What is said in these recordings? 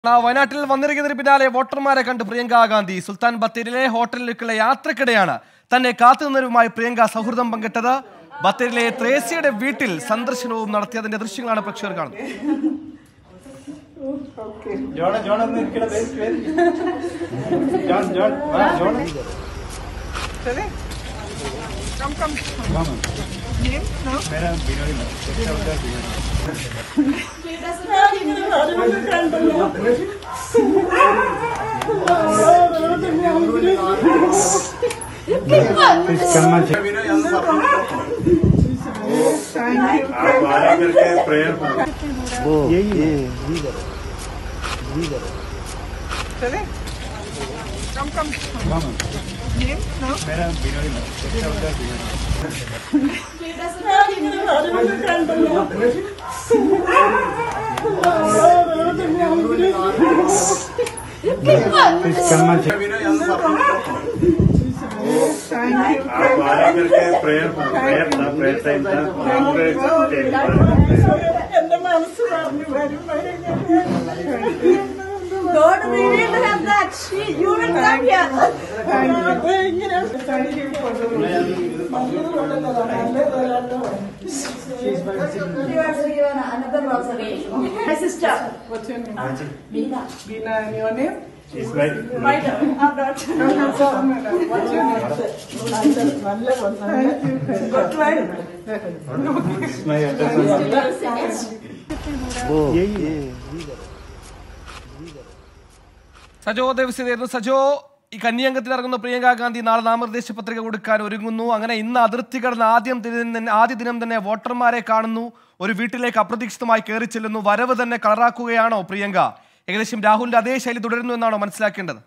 ആ, വയനാട്ടിൽ വന്നിരിക്കുന്നതിന് പിന്നാലെ വോട്ടർമാരെ കണ്ട് പ്രിയങ്ക ഗാന്ധി സുൽത്താൻ ബത്തേരിയിലെ ഹോട്ടലിലേക്കുള്ള യാത്രക്കിടെയാണ് തന്നെ കാത്തുനിന്നവരുമായി പ്രിയങ്ക സൗഹൃദം പങ്കിട്ടത് ബത്തേരിയിലെ ത്രേസ്യയുടെ വീട്ടിൽ സന്ദർശനവും നടത്തിയതിന്റെ ദൃശ്യങ്ങളാണ് പ്രേക്ഷകർ കാണുന്നത് ജോൺ ജോൺ ഒന്ന് ഇരിക്കണ പേര് പേര് ജോൺ ജോൺ വാ ജോൺ चले कम कम ये ना मेरा बिनोई में इसका उधर बिनोई आप आया करके प्रेयर चले कम कम ये ना मेरा बिनोई में इसका उधर बिनोई आप आया करके प्रेयर प्रेयर था प्रेयर टाइम था എന്റെ മനസ്സ് പറഞ്ഞു വരും വരും God revealed him that she, you will come here. ഇങ്ങനെ She wants to give an, another observation. My sister, What's your name? Veena. Veena, and your name? It's like Right, I'm not. What's your name? Thank you. Good one. it's my address. Sajo ദേവസ്യതായിരുന്നു Sajo ഈ കന്യാംഗത്തിൽ ഇറങ്ങുന്ന പ്രിയങ്ക ഗാന്ധി നാളെ നാമനിർദ്ദേശ പത്രിക കൊടുക്കാൻ ഒരുങ്ങുന്നു അങ്ങനെ ഇന്ന് അതിർത്തി കടന്ന ആദ്യം ദിനം തന്നെ- ആദ്യ ദിനം തന്നെ വോട്ടർമാരെ കാണുന്നു ഒരു വീട്ടിലേക്ക് അപ്രതീക്ഷിതമായി കയറി ചെല്ലുന്നു വരവ് തന്നെ കളറാക്കുകയാണോ പ്രിയങ്ക ഏകദേശം രാഹുലിന്റെ അതേ ശൈലി തുടരുന്നു എന്നാണോ മനസ്സിലാക്കേണ്ടത്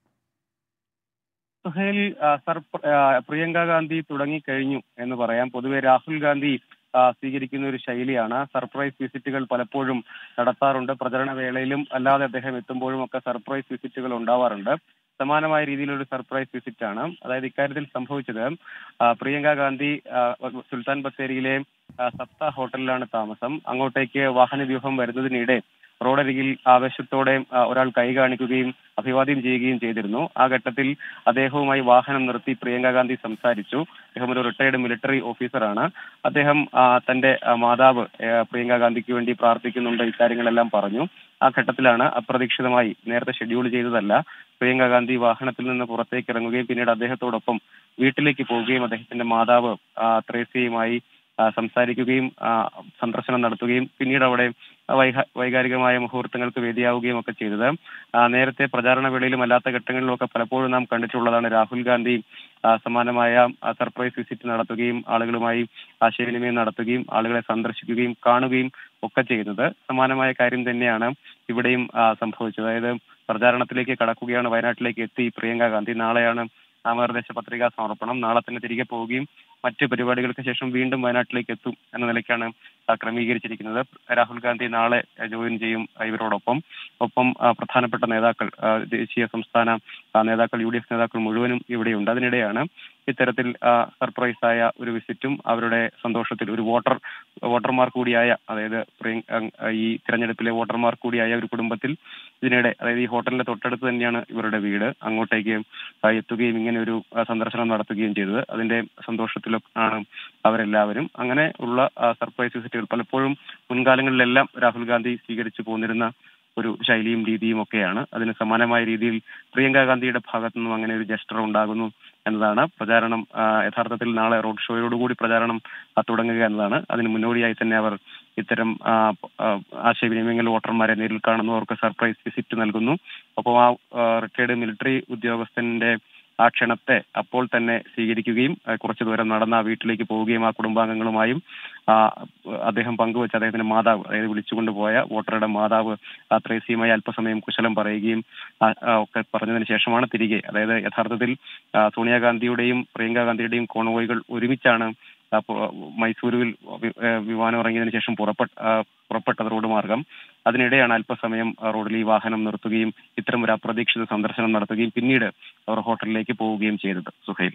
സുഹേൽ ആ, സർ ആ, പ്രിയങ്ക ഗാന്ധി തുടങ്ങിക്കഴിഞ്ഞു എന്ന് പറയാം പൊതുവെ രാഹുൽ ഗാന്ധി ആ, സ്വീകരിക്കുന്ന ഒരു ശൈലിയാണ് സർപ്രൈസ് വിസിറ്റുകൾ പലപ്പോഴും നടത്താറുണ്ട് പ്രചരണ വേളയിലും അല്ലാതെ അദ്ദേഹം എത്തുമ്പോഴും ഒക്കെ സർപ്രൈസ് വിസിറ്റുകൾ ഉണ്ടാവാറുണ്ട് സമാനമായ രീതിയിലൊരു സർപ്രൈസ് വിസിറ്റ് ആണ് അതായത് ഇക്കാര്യത്തിൽ സംഭവിച്ചത് ആ, പ്രിയങ്ക ഗാന്ധി ആ, സുൽത്താൻ ബത്തേരിയിലെ ആ, സപ്ത ഹോട്ടലിലാണ് താമസം അങ്ങോട്ടേക്ക് വാഹന വ്യൂഹം വരുന്നതിനിടെ റോഡരികിൽ ആവേശത്തോടെ ആ, ഒരാൾ കൈ കാണിക്കുകയും അഭിവാദ്യം ചെയ്യുകയും ചെയ്തിരുന്നു ആ ഘട്ടത്തിൽ അദ്ദേഹവുമായി വാഹനം നിർത്തി പ്രിയങ്ക ഗാന്ധി സംസാരിച്ചു അദ്ദേഹം ഒരു റിട്ടയർഡ് മിലിറ്ററി ഓഫീസറാണ് അദ്ദേഹം ആ, തന്റെ ആ, മാതാവ് ആ, പ്രിയങ്ക ഗാന്ധിക്ക് വേണ്ടി പ്രാർത്ഥിക്കുന്നുണ്ട് ഇക്കാര്യങ്ങളെല്ലാം പറഞ്ഞു ആ ഘട്ടത്തിലാണ് അപ്രതീക്ഷിതമായി നേരത്തെ ഷെഡ്യൂൾ ചെയ്തതല്ല പ്രിയങ്ക ഗാന്ധി വാഹനത്തിൽ നിന്ന് പുറത്തേക്ക് ഇറങ്ങുകയും പിന്നീട് അദ്ദേഹത്തോടൊപ്പം വീട്ടിലേക്ക് പോവുകയും അദ്ദേഹത്തിന്റെ മാതാവ് ആ, ത്രേസ്യയുമായി ആ, സംസാരിക്കുകയും ആ, സന്ദർശനം നടത്തുകയും പിന്നീട് അവിടെ വൈഹ വൈകാരികമായ മുഹൂർത്തങ്ങൾക്ക് വേദിയാവുകയും ഒക്കെ ചെയ്തത് ആ, നേരത്തെ പ്രചാരണ വേളയിലും അല്ലാത്ത ഘട്ടങ്ങളിലും ഒക്കെ പലപ്പോഴും നാം കണ്ടിട്ടുള്ളതാണ് രാഹുൽ ഗാന്ധി ആ, സമാനമായ ആ, സർപ്രൈസ് വിസിറ്റ് നടത്തുകയും ആളുകളുമായി ആശയവിനിമയം നടത്തുകയും ആളുകളെ സന്ദർശിക്കുകയും കാണുകയും ഒക്കെ ചെയ്യുന്നത് സമാനമായ കാര്യം തന്നെയാണ് ഇവിടെയും ആ, സംഭവിച്ചത് അതായത് പ്രചാരണത്തിലേക്ക് കടക്കുകയാണ് വയനാട്ടിലേക്ക് എത്തി പ്രിയങ്ക ഗാന്ധി നാളെയാണ് നാമനിർദ്ദേശ പത്രികാ സമർപ്പണം നാളെ തന്നെ തിരികെ പോവുകയും മറ്റ് പരിപാടികൾക്ക് ശേഷം വീണ്ടും വയനാട്ടിലേക്ക് എത്തും എന്ന നിലയ്ക്കാണ് ആ, ക്രമീകരിച്ചിരിക്കുന്നത് രാഹുൽ ഗാന്ധി നാളെ ആ, ജോയിൻ ചെയ്യും ആ, ഇവരോടൊപ്പം ഒപ്പം ആ, പ്രധാനപ്പെട്ട നേതാക്കൾ ആ, ദേശീയ സംസ്ഥാന ആ, നേതാക്കൾ യു ഡി എഫ് നേതാക്കൾ മുഴുവനും ഇവിടെയുണ്ട് അതിനിടെയാണ് ഇത്തരത്തിൽ ആ, സർപ്രൈസ് ആയ ഒരു വിസിറ്റും അവരുടെ സന്തോഷത്തിൽ ഒരു വോട്ടർ വോട്ടർമാർ കൂടിയായ അതായത് പ്രിയ- ആ, ഈ തിരഞ്ഞെടുപ്പിലെ വോട്ടർമാർ കൂടിയായ ഒരു കുടുംബത്തിൽ ഇതിനിടെ അതായത് ഈ ഹോട്ടലിന്റെ തൊട്ടടുത്ത് തന്നെയാണ് ഇവരുടെ വീട് അങ്ങോട്ടേക്ക് ആ, എത്തുകയും ഇങ്ങനെ ഒരു ആ, സന്ദർശനം നടത്തുകയും ചെയ്തത് അതിന്റെ സന്തോഷത്തിലും ആണ് അവരെല്ലാവരും അങ്ങനെ ഉള്ള ആ, സർപ്രൈസ് വിസിറ്റുകൾ പലപ്പോഴും മുൻകാലങ്ങളിലെല്ലാം രാഹുൽ ഗാന്ധി സ്വീകരിച്ചു പോന്നിരുന്ന ഒരു ശൈലിയും രീതിയും ഒക്കെയാണ് അതിന് സമാനമായ രീതിയിൽ പ്രിയങ്ക ഗാന്ധിയുടെ ഭാഗത്തു നിന്നും അങ്ങനെ ഒരു ജസ്റ്റർ ഉണ്ടാകുന്നു എന്നതാണ് പ്രചാരണം ആ, യഥാർത്ഥത്തിൽ നാളെ റോഡ് ഷോയോടുകൂടി പ്രചാരണം ആ, തുടങ്ങുക എന്നതാണ് അതിന് മുന്നോടിയായി തന്നെ അവർ ഇത്തരം ആ, ആ, ആശയവിനിമയങ്ങൾ വോട്ടർമാരെ നേരിൽ കാണുന്നവർക്ക് സർപ്രൈസ് വിസിറ്റ് നൽകുന്നു ഒപ്പം ആ റിട്ടയർഡ് മിലിറ്ററി ഉദ്യോഗസ്ഥന്റെ ആ ക്ഷണത്തെ അപ്പോൾ തന്നെ സ്വീകരിക്കുകയും ആ, കുറച്ചു ദൂരം നടന്ന ആ വീട്ടിലേക്ക് പോവുകയും ആ കുടുംബാംഗങ്ങളുമായും ആ, അദ്ദേഹം പങ്കുവച്ച അദ്ദേഹത്തിന്റെ മാതാവ് അതായത് വിളിച്ചുകൊണ്ടുപോയ വോട്ടറുടെ മാതാവ് ആ ത്രേസിയുമായി അല്പസമയം കുശലം പറയുകയും ആ, ആ, ഒക്കെ പറഞ്ഞതിന് ശേഷമാണ് തിരികെ അതായത് യഥാർത്ഥത്തിൽ ആ, സോണിയാഗാന്ധിയുടെയും പ്രിയങ്ക ഗാന്ധിയുടെയും കോൺവോയ്കൾ ഒരുമിച്ചാണ് ആ, പു- മൈസൂരുവിൽ വി- ഏ, വിമാനം ഇറങ്ങിയതിനു ശേഷം പുറപ്പെട്ട ആ, പുറപ്പെട്ടത് റോഡ് മാർഗം അതിനിടെയാണ് അല്പസമയം ആ, റോഡിൽ ഈ വാഹനം നിർത്തുകയും ഇത്തരം ഒരു അപ്രതീക്ഷിത സന്ദർശനം നടത്തുകയും പിന്നീട് അവർ ഹോട്ടലിലേക്ക് പോവുകയും ചെയ്തത് സുഹൈൽ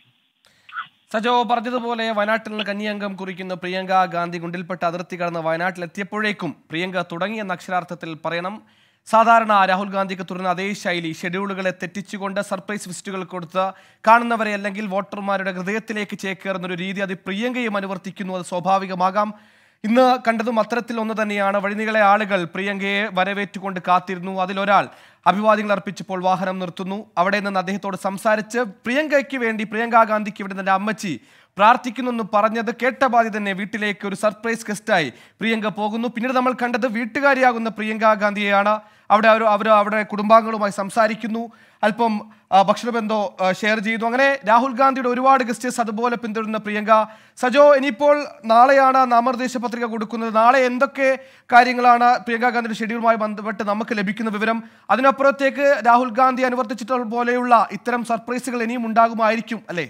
സജോ പറഞ്ഞതുപോലെ വയനാട്ടിൽ നിന്ന് കന്യാംഗം കുറിക്കുന്ന പ്രിയങ്ക ഗാന്ധി ഗുണ്ടിൽപ്പെട്ട അതിർത്തി കടന്ന് വയനാട്ടിലെത്തിയപ്പോഴേക്കും പ്രിയങ്ക തുടങ്ങിയെന്ന അക്ഷരാർത്ഥത്തിൽ പറയണം സാധാരണ രാഹുൽ ഗാന്ധിക്ക് തുടരുന്ന അതേ ശൈലി ഷെഡ്യൂളുകളെ തെറ്റിച്ചുകൊണ്ട് സർപ്രൈസ് വിസിറ്റുകൾ കൊടുത്ത് കാണുന്നവരെ അല്ലെങ്കിൽ വോട്ടർമാരുടെ ഹൃദയത്തിലേക്ക് ചേക്കേറുന്ന ഒരു രീതി അത് പ്രിയങ്കയും അനുവർത്തിക്കുന്നു അത് സ്വാഭാവികമാകാം ഇന്ന് കണ്ടതും അത്തരത്തിൽ ഒന്ന് തന്നെയാണ് വഴിനീളെ ആളുകൾ പ്രിയങ്കയെ വരവേറ്റുകൊണ്ട് കാത്തിരുന്നു അതിലൊരാൾ അഭിവാദ്യങ്ങൾ അർപ്പിച്ചപ്പോൾ വാഹനം നിർത്തുന്നു അവിടെ നിന്ന് അദ്ദേഹത്തോട് സംസാരിച്ച് പ്രിയങ്കയ്ക്ക് വേണ്ടി പ്രിയങ്ക ഗാന്ധിക്ക് വേണ്ടി തന്റെ അമ്മച്ചി പ്രാർത്ഥിക്കുന്നു പറഞ്ഞത് കേട്ട പാതി തന്നെ വീട്ടിലേക്ക് ഒരു സർപ്രൈസ് ഗസ്റ്റായി പ്രിയങ്ക പോകുന്നു പിന്നീട് നമ്മൾ കണ്ടത് വീട്ടുകാരിയാകുന്ന പ്രിയങ്ക ഗാന്ധിയെയാണ് അവിടെ അവർ അവർ അവിടെ കുടുംബാംഗങ്ങളുമായി സംസാരിക്കുന്നു അല്പം ആ, ഭക്ഷണമെന്തോ ആ, ഷെയർ ചെയ്തു അങ്ങനെ രാഹുൽ ഗാന്ധിയുടെ ഒരുപാട് ഗസ്റ്റേഴ്സ് അതുപോലെ പിന്തുടരുന്ന പ്രിയങ്ക സജോ ഇനിയിപ്പോൾ നാളെയാണ് നാമനിർദ്ദേശ പത്രിക കൊടുക്കുന്നത് നാളെ എന്തൊക്കെ കാര്യങ്ങളാണ് പ്രിയങ്ക ഗാന്ധിയുടെ ഷെഡ്യൂളുമായി ബന്ധപ്പെട്ട് നമുക്ക് ലഭിക്കുന്ന വിവരം അതിനപ്പുറത്തേക്ക് രാഹുൽ ഗാന്ധി അനുവർത്തിച്ചിട്ടുള്ള പോലെയുള്ള ഇത്തരം സർപ്രൈസുകൾ ഇനിയും ഉണ്ടാകുമായിരിക്കും അല്ലേ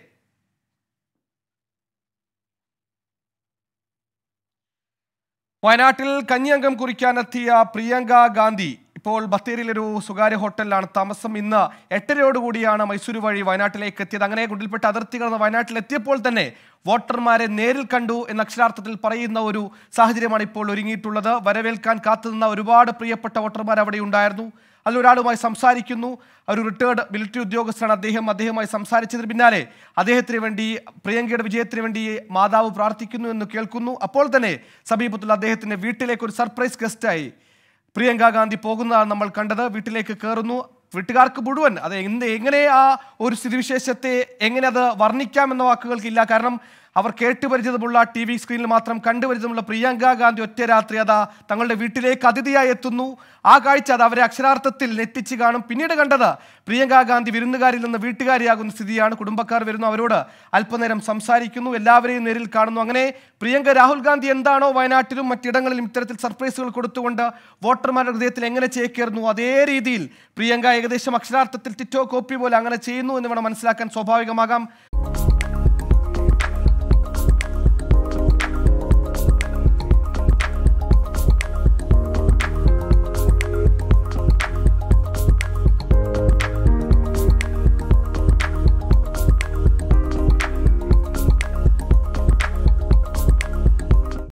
വയനാട്ടിൽ കഞ്ഞിയംഗം കുറിക്കാനെത്തിയ പ്രിയങ്ക ഗാന്ധി ഇപ്പോൾ ബത്തേരിയിലൊരു സ്വകാര്യ ഹോട്ടലിലാണ് താമസം ഇന്ന് എട്ടരയോടുകൂടിയാണ് മൈസൂരു വഴി വയനാട്ടിലേക്ക് എത്തിയത് അങ്ങനെ ഗുണ്ടിൽപ്പെട്ട അതിർത്തി കടന്ന് വയനാട്ടിൽ എത്തിയപ്പോൾ തന്നെ വോട്ടർമാരെ നേരിൽ കണ്ടു എന്ന അക്ഷരാർത്ഥത്തിൽ പറയുന്ന ഒരു സാഹചര്യമാണ് ഇപ്പോൾ ഒരുങ്ങിയിട്ടുള്ളത് വരവേൽക്കാൻ കാത്തുനിന്ന ഒരുപാട് പ്രിയപ്പെട്ട വോട്ടർമാർ അവിടെ ഉണ്ടായിരുന്നു അതിലൊരാളുമായി സംസാരിക്കുന്നു ഒരു റിട്ടയർഡ് മിലിറ്ററി ഉദ്യോഗസ്ഥനാണ് അദ്ദേഹം അദ്ദേഹവുമായി സംസാരിച്ചതിന് പിന്നാലെ അദ്ദേഹത്തിന് വേണ്ടി പ്രിയങ്കയുടെ വിജയത്തിന് വേണ്ടി മാതാവ് പ്രാർത്ഥിക്കുന്നു എന്ന് കേൾക്കുന്നു അപ്പോൾ തന്നെ സമീപത്തുള്ള അദ്ദേഹത്തിന്റെ വീട്ടിലേക്ക് ഒരു സർപ്രൈസ് ഗസ്റ്റായി പ്രിയങ്ക ഗാന്ധി പോകുന്നതാണ് നമ്മൾ കണ്ടത് വീട്ടിലേക്ക് കയറുന്നു വീട്ടുകാർക്ക് മുഴുവൻ അത് എന്ത് എങ്ങനെ ആ ഒരു സ്ഥിതിവിശേഷത്തെ എങ്ങനെ അത് വർണ്ണിക്കാമെന്ന വാക്കുകൾക്കില്ല കാരണം അവർ കേട്ടുപരിചിതമുള്ള ടി വി സ്ക്രീനിൽ മാത്രം കണ്ടുപരിചിതമുള്ള പ്രിയങ്ക ഗാന്ധി ഒറ്റ രാത്രി അതാ തങ്ങളുടെ വീട്ടിലേക്ക് അതിഥിയായി എത്തുന്നു ആ കാഴ്ച അത് അവരെ അക്ഷരാർത്ഥത്തിൽ നെറ്റിച്ച് കാണും പിന്നീട് കണ്ടത് പ്രിയങ്ക ഗാന്ധി വിരുന്നുകാരിൽ നിന്ന് വീട്ടുകാരിയാകുന്ന സ്ഥിതിയാണ് കുടുംബക്കാർ വരുന്നു അവരോട് അല്പനേരം സംസാരിക്കുന്നു എല്ലാവരെയും നേരിൽ കാണുന്നു അങ്ങനെ പ്രിയങ്ക രാഹുൽ ഗാന്ധി എന്താണോ വയനാട്ടിലും മറ്റിടങ്ങളിലും ഇത്തരത്തിൽ സർപ്രൈസുകൾ കൊടുത്തുകൊണ്ട് വോട്ടർമാരുടെ ഹൃദയത്തിൽ എങ്ങനെ ചേക്കേറുന്നു അതേ രീതിയിൽ പ്രിയങ്ക ഏകദേശം അക്ഷരാർത്ഥത്തിൽ ടിറ്റോ കോപ്പി പോലെ അങ്ങനെ ചെയ്യുന്നു എന്ന് വേണം മനസ്സിലാക്കാൻ സ്വാഭാവികമാകാം